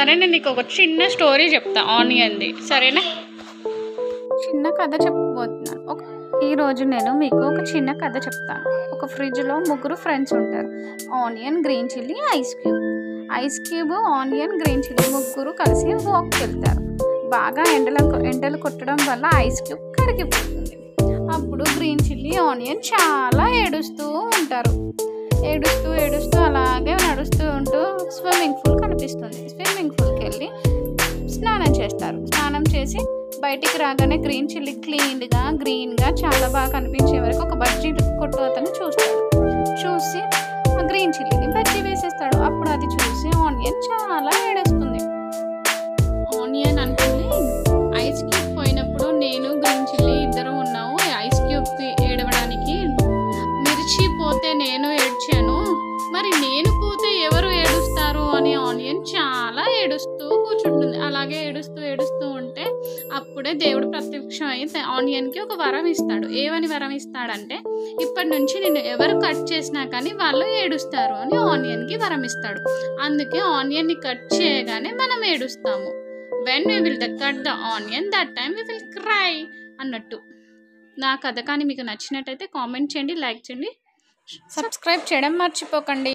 సరే నేను నీకు ఒక చిన్న స్టోరీ చెప్తా ఆనియన్ది సరేనా చిన్న కథ చెప్పబోతున్నాను ఒక ఈ రోజు నేను మీకు ఒక చిన్న కథ చెప్తాను ఒక ఫ్రిడ్జ్లో ముగ్గురు ఫ్రెండ్స్ ఉంటారు onion green chilli ice cube ice cube onion green chilli ముగ్గురు కలిసి వాక్కి వెళ్తారు బాగా ఎండల ఎండలు కొట్టడం వల్ల ఐస్ క్యూబ్ కరిగిపోతుంది అప్పుడు గ్రీన్ చిల్లీ ఆనియన్ చాలా ఏడుస్తూ ఉంటారు ఏడుస్తూ ఏడుస్తూ అలాగే నడుస్తూ ఉంటూ స్విమ్మింగ్ పూల్ కనిపిస్తుంది స్విమ్మింగ్ పూల్కి వెళ్ళి స్నానం చేస్తారు స్నానం చేసి బయటికి రాగానే గ్రీన్ చిల్లీ క్లీన్గా గ్రీన్గా చాలా బాగా కనిపించే వరకు ఒక బజ్జీ కొట్టు అతను చూస్తాడు చూసి ఆ గ్రీన్ చిల్లీని బజ్జీ వేసేస్తాడు అప్పుడు అది చూసి ఆనియన్ చాలా ఏడుస్తుంది ఆనియన్ అనుకుంది ఐస్ క్యూబ్ పోయినప్పుడు నేను గ్రీన్ చిల్లీ ఇద్దరు ఉన్నాము ఐస్ క్యూబ్కి ఏడవడానికి మిర్చి పోతే నేను ఏడ్చాను మరి నేను పోతే ఎవరు ఏడుస్తారు అని ఆనియన్ చాలా ఏడుస్తూ కూర్చుంటుంది అలాగే ఏడుస్తూ ఏడుస్తూ ఉంటే అప్పుడే దేవుడు ప్రత్యక్షం అయ్యి త- ఆనియన్కి ఒక వరం ఇస్తాడు ఏమని వరం ఇస్తాడంటే ఇప్పటి నుంచి నేను ఎవరు కట్ చేసినా కానీ వాళ్ళు ఏడుస్తారు అని ఆనియన్కి వరం ఇస్తాడు అందుకే ఆనియన్ని కట్ చేయగానే మనం ఏడుస్తాము when we will the cut the onion that time we will cry అన్నట్టు నా కథ కానీ మీకు నచ్చినట్టయితే కామెంట్ చేయండి లైక్ చేయండి సబ్స్క్రైబ్ చేయడం మర్చిపోకండి